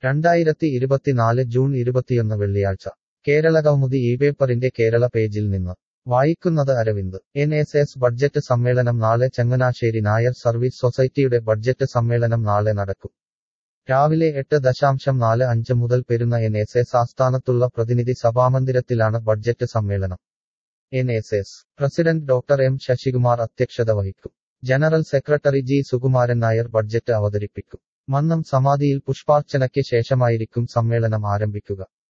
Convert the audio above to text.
രണ്ടായിരത്തി ഇരുപത്തിനാല് ജൂൺ ഇരുപത്തിയൊന്ന് വെള്ളിയാഴ്ച കേരള കൗമുദി ഈ പേപ്പറിന്റെ കേരള പേജിൽ നിന്ന് വായിക്കുന്നത് Aravind N S S budget സമ്മേളനം നാളെ ചങ്ങനാശ്ശേരി നായർ സർവീസ് സൊസൈറ്റിയുടെ ബഡ്ജറ്റ് സമ്മേളനം നാളെ നടക്കും രാവിലെ എട്ട് ദശാംശം നാല് അഞ്ച് മുതൽ പെരുന്ന എൻ എസ് എസ് ആസ്ഥാനത്തുള്ള പ്രതിനിധി സഭാമന്ദിരത്തിലാണ് ബഡ്ജറ്റ് സമ്മേളനം N S S president doctor M Sasikumar അധ്യക്ഷത വഹിക്കും general secretary G Sukumaran Nair budget അവതരിപ്പിക്കും മന്നം സമാധിയിൽ പുഷ്പാർച്ചനയ്ക്ക് ശേഷമായിരിക്കും സമ്മേളനം ആരംഭിക്കുക